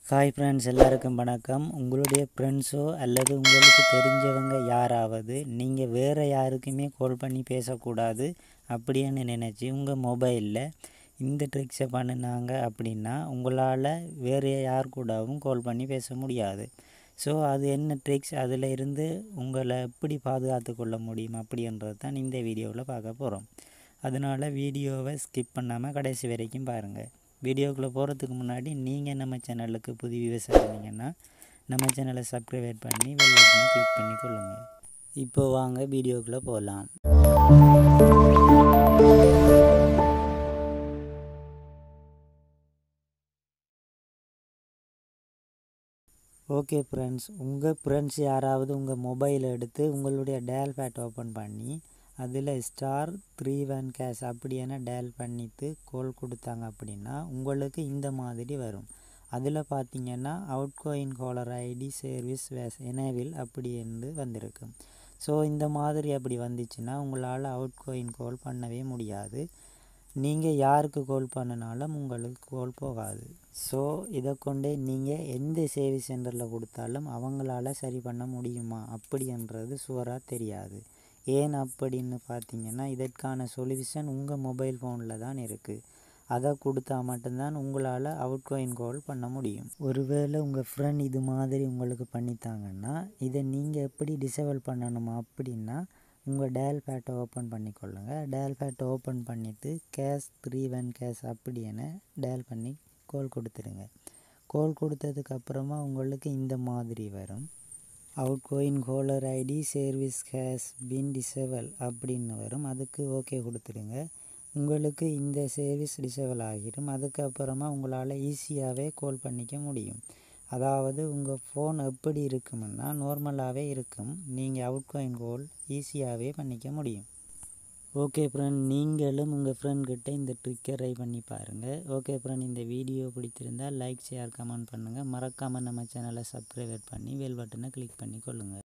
hi friends எல்லாருக்கும் வணக்கம் உங்களுடைய ஃப்ரெண்ட்ஸோ அல்லது உங்களுக்கு தெரிஞ்சவங்க யாராவது நீங்கள் வேறு யாருக்குமே கால் பண்ணி பேசக்கூடாது அப்படின்னு நினச்சி உங்கள் மொபைலில் இந்த ட்ரிக்ஸை பண்ணினாங்க அப்படின்னா உங்களால் வேறு யார் கூடவும் கால் பண்ணி பேச முடியாது ஸோ அது என்ன ட்ரிக்ஸ் அதில் இருந்து உங்களை எப்படி பாதுகாத்து கொள்ள முடியும் அப்படின்றது தான் இந்த வீடியோவில் பார்க்க போகிறோம் அதனால் வீடியோவை ஸ்கிப் பண்ணாமல் கடைசி வரைக்கும் பாருங்கள் வீடியோக்குள்ளே போகிறதுக்கு முன்னாடி நீங்கள் நம்ம சேனலுக்கு புது வியூவர்ஸ் இருந்தீங்கன்னா நம்ம சேனலை சப்ஸ்கிரைப் பண்ணி வெல் பட்டனை கிளிக் பண்ணி கொள்ளுங்கள் இப்போ வாங்க வீடியோக்குள்ளே போகலாம் ஓகே ஃப்ரெண்ட்ஸ் உங்கள் ஃப்ரெண்ட்ஸ் யாராவது உங்கள் மொபைல் எடுத்து உங்களுடைய டயல் பேட் ஓப்பன் பண்ணி அதில் ஸ்டார் த்ரீ ஒன் கேஷ் அப்படியான டயல் பண்ணிட்டு கோல் கொடுத்தாங்க அப்படின்னா உங்களுக்கு இந்த மாதிரி வரும் அதில் பார்த்தீங்கன்னா outgoing caller ID service was enable அப்படி என்று வந்திருக்கும் ஸோ இந்த மாதிரி அப்படி வந்துச்சுன்னா உங்களால் அவுட் கோயின் கால் பண்ணவே முடியாது நீங்கள் யாருக்கு கால் பண்ணினாலும் உங்களுக்கு கால் போகாது ஸோ இதை கொண்டே நீங்கள் எந்த சேவை சென்டரில் கொடுத்தாலும் அவங்களால சரி பண்ண முடியுமா அப்படின்றது சுவராக தெரியாது ஏன் அப்படின்னு பார்த்தீங்கன்னா இதற்கான சொல்யூஷன் உங்கள் மொபைல் ஃபோனில் தான் இருக்குது அதை கொடுத்தா மட்டும்தான் உங்களால் அவுட் கோயின் கால் பண்ண முடியும் ஒருவேளை உங்கள் ஃப்ரெண்ட் இது மாதிரி உங்களுக்கு பண்ணித்தாங்கன்னா இதை நீங்கள் எப்படி டிசேபிள் பண்ணணுமா அப்படின்னா உங்கள் டயல் பேட்டை ஓப்பன் பண்ணிக்கொள்ளுங்க டயல் பேட்டை ஓப்பன் பண்ணிவிட்டு கேஷ் த்ரீ ஒன் கேஷ் அப்படின்னு டயல் பண்ணி கோல் கொடுத்துருங்க கோல் கொடுத்ததுக்கு அப்புறமா உங்களுக்கு இந்த மாதிரி வரும் outgoing caller ID service hash pin disable அப்படின்னு வரும் அதுக்கு ஓகே கொடுத்துருங்க உங்களுக்கு இந்த சர்வீஸ் டிசேபிள் ஆகிடும் அதுக்கப்புறமா உங்களால் ஈஸியாகவே கால் பண்ணிக்க முடியும் அதாவது உங்கள் ஃபோன் எப்படி இருக்குமுன்னா நார்மலாகவே இருக்கும் நீங்கள் அவுட் கோயின் கால் ஈஸியாகவே பண்ணிக்க முடியும் ஓகே ஃப்ரெண்ட் நீங்களும் உங்கள் ஃப்ரெண்ட்கிட்ட இந்த ட்ரிக்கை ட்ரை பண்ணி பாருங்கள் ஓகே ஃப்ரெண்ட் இந்த வீடியோ பிடித்திருந்தால் லைக் ஷேர் கமெண்ட் பண்ணுங்கள் மறக்காமல் நம்ம சேனலை சப்ஸ்கிரைப் பண்ணி பெல் பட்டனை கிளிக் பண்ணி கொள்ளுங்கள்